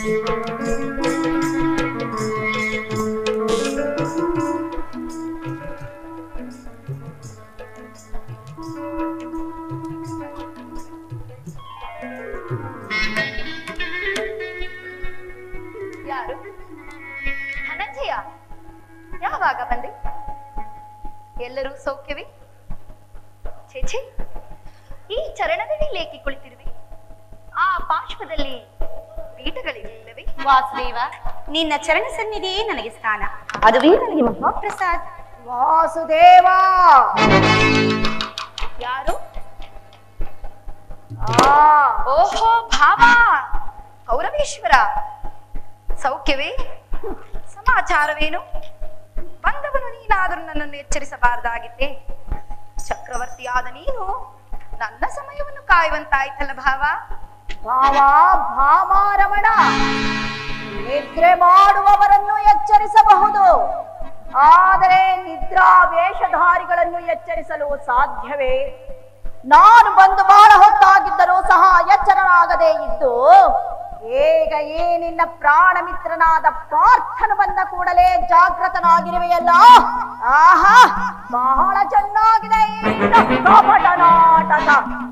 ಯಾರು ಧನಂಜಯ ಯಾವಾಗ ಬಂದೆ ಎಲ್ಲರೂ ಸೌಖ್ಯವೇ ಛೇ ಛೇ ಈ ಚರಣದಲ್ಲಿ ಲೇಖಿ ಕುಳಿತಿರುವೆ ಆ ಪಾರ್ಶ್ವದಲ್ಲಿ ಪೀಠಗಳಿಲ್ಲವೇ ವಾಸುದೇವ ನಿನ್ನ ಚರಣ ಸನ್ನಿಧಿಯೇ ನನಗೆ ಸ್ಥಾನ ಅದುವೇ ನನಗೆ ಮಹಾಪ್ರಸಾದ್ ವಾಸುದೇವ ಯಾರು ಆ ಓಹೋ ಭಾವ ಕೌರವೇಶ್ವರ ಸೌಖ್ಯವೇ ಸಮಾಚಾರವೇನು ಬಂದವನು ನೀನಾದರೂ ನನ್ನನ್ನು ಎಚ್ಚರಿಸಬಾರದಾಗಿತ್ತೆ ಚಕ್ರವರ್ತಿಯಾದ ನೀನು ನನ್ನ ಸಮಯವನ್ನು ಕಾಯುವಂತಾಯ್ತಲ್ಲ ಭಾವ ಭಾವ ಭಾಮಾರಮಣ ನಿದ್ರೆ ಮಾಡುವವರನ್ನು ಎಚ್ಚರಿಸಬಹುದು ಆದರೆ ನಿದ್ರಾ ವೇಷಧಾರಿಗಳನ್ನು ಎಚ್ಚರಿಸಲು ಸಾಧ್ಯವೇ ನಾನು ಬಂದು ಬಹಳ ಹೊತ್ತಾಗಿದ್ದರೂ ಸಹ ಎಚ್ಚರನಾಗದೇ ಇದ್ದು ಈಗ ಈ ನಿನ್ನ ಪ್ರಾಣ ಮಿತ್ರನಾದ ಪಾರ್ಥನು ಬಂದ ಕೂಡಲೇ ಜಾಗೃತನಾಗಿರುವೆಯಲ್ಲ ಆಹಾ ಬಹಳ ಚೆನ್ನಾಗಿದೆ ಈ ನಿನ್ನ ಕಪಟ ನಾಟಕ